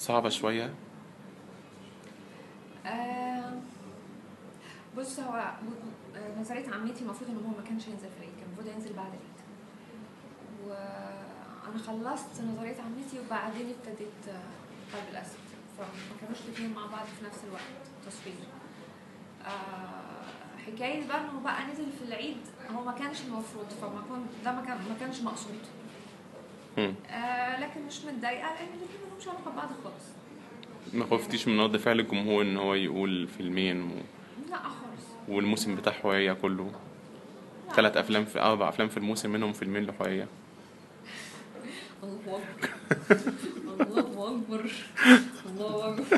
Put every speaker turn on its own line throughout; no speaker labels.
صعبة شوية
آه، بص هو آه، نظرية عمتي المفروض ان هو ما كانش ينزل في العيد كان المفروض ينزل بعد العيد وانا خلصت نظرية عمتي وبعدين ابتديت آه، قلب الاسد فما كانوش الاثنين مع بعض في نفس الوقت تصوير آه، حكاية بقى انه بقى نزل في العيد هو ما كانش المفروض فما كان ده ما كان ما كانش مقصود
مم.
آه لكن مش متضايقة لان الاثنين ما لهمش علاقة ببعض خالص
ما خفتيش من رد فعل الجمهور ان هو يقول فيلمين و...
لا خالص
والموسم بتاع حورية كله
لا.
ثلاث افلام في اربع افلام في الموسم منهم فيلمين لحورية
الله اكبر الله اكبر الله اكبر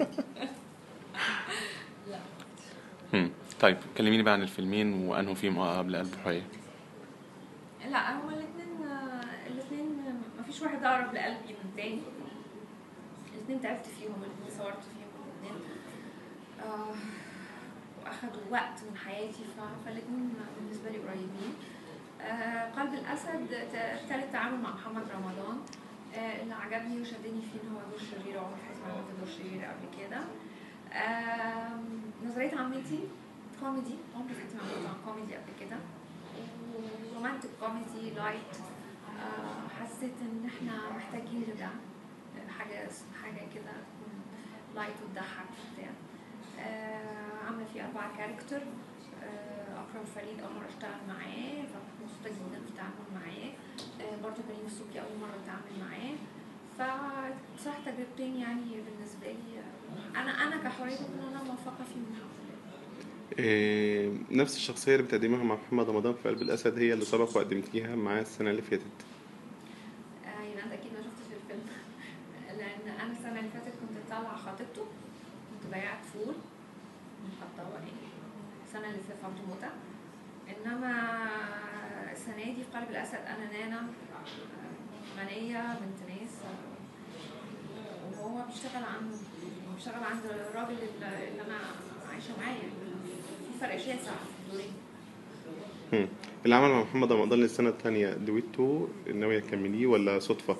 لا
مم. طيب كلميني بقى عن الفيلمين وانه فيهم اقرب لقلب حورية
لا هما الاثنين الاثنين ما فيش واحد اقرب لقلبي من التاني الاثنين تعبت فيهم الاثنين صورت فيهم الاثنين آه واخدوا وقت من حياتي ف- فالاثنين بالنسبه لي قريبين آه قلب الاسد ت- تالت تعامل مع محمد رمضان آه اللي عجبني وشدني فيه ان هو دور شرير عمري في حياتي ما عملت دور شرير قبل كده آم، نظرية عمتي كوميدي عمري في حياتي ما عملت عن كوميدي قبل كده ورومانتك كوميدي لايت آه، حسيت ان احنا محتاجين لده حاجة حاجة كده تكون لايت وتضحك وبتاع آه، عاملة فيه أربعة كاركتر آه، أكرم فريد أول مرة أشتغل معاه فكنت مبسوطة جدا في التعامل معاه آه، برضه كريم السوقي أول مرة أتعامل معاه فصراحة تجربتين يعني بالنسبة لي آه، أنا أنا كحورية بكون أنا موفقة فيهم الحمد لله
إيه نفس الشخصية اللي بتقدمها مع محمد رمضان في قلب الأسد هي اللي سبق وقدمتيها معاه السنة اللي فاتت
آه، يبقى انت اكيد ما شفتش الفيلم لان انا السنه اللي فاتت كنت طالعه خطيبته كنت بياعة فول مخطوه يعني السنه اللي فاتت فهمت موتة انما السنه دي في قلب الاسد انا نانا آه، غنيه بنت ناس آه، وهو بيشتغل عند بيشتغل عند الراجل اللي اللي انا عايشه معاه يعني في فرق شاسع في الدورين
هم. العمل مع محمد رمضان للسنة التانية دويتو ناوية تكمليه ولا صدفة؟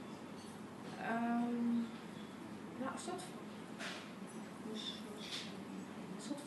أم، لا صدفة مش مش صدفة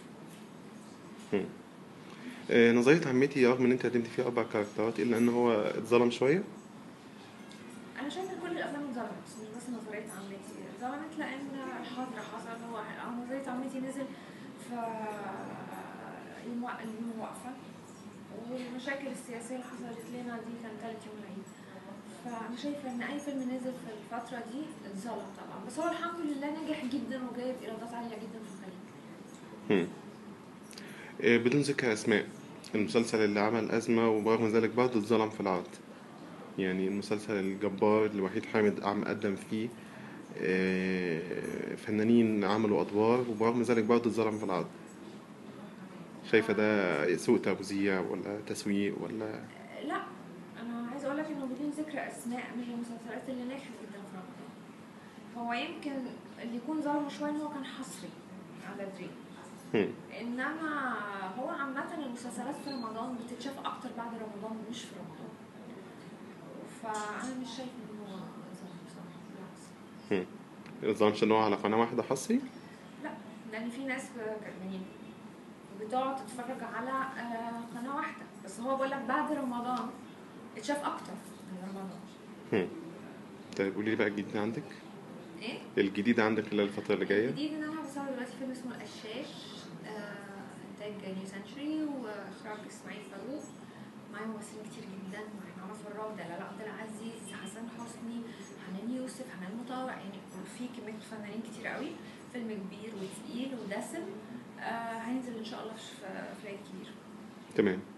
إيه نظرية عمتي رغم إن أنت قدمت فيها أربع كاركترات إلا إن هو اتظلم شوية
أنا شايفة إن كل الأفلام اتظلمت مش بس نظرية عمتي اتظلمت لأن الحظر حصل هو أو نظرية عمتي نزل في يوم وق- يوم وقفة والمشاكل السياسية اللي حصلت لنا دي كان تالت يوم العيد فأنا شايفة إن أي فيلم نزل في الفترة دي اتظلم طبعا بس هو الحمد لله نجح جدا وجايب إيرادات عالية جدا في الخليج
هم. إيه بدون ذكر أسماء المسلسل اللي عمل أزمة وبرغم ذلك برضه اتظلم في العرض يعني المسلسل الجبار اللي وحيد حامد عم قدم فيه إيه، فنانين عملوا أدوار وبرغم ذلك برضه اتظلم في العرض شايفة ده سوء توزيع ولا تسويق ولا
لا انا عايزه اقول لك انه بدون ذكر اسماء من المسلسلات اللي نجحت جدا في رمضان هو يمكن اللي يكون ظلمه شويه ان هو كان حصري على دريم
هم.
انما هو عامه المسلسلات في رمضان بتتشاف اكتر بعد رمضان مش في رمضان فانا مش شايفه ان هو ظلم بصراحه بالعكس
هم. الظلمش إن هو على قناة واحدة حصري
لا لان في ناس ب- يعني بتقعد تتفرج على آه، قناه واحده بس هو بقول لك بعد رمضان اتشاف اكتر من رمضان
هم. طيب قولي لي بقى الجديد عندك
ايه
الجديد عندك خلال الفترة اللي جاية
الجديد ان انا بصور دلوقتي فيلم اسمه القشاش آه، انتاج نيو سنتري واخراج اسماعيل فاروق معايا ممثلين كتير جدا محمد فراج دلال عبد العزيز حسن حسني حنان يوسف حنان مطاوع يعني في كميه فنانين كتير قوي فيلم كبير وتقيل ودسم آه هينزل ان شاء الله في في العيد الكبير
تمام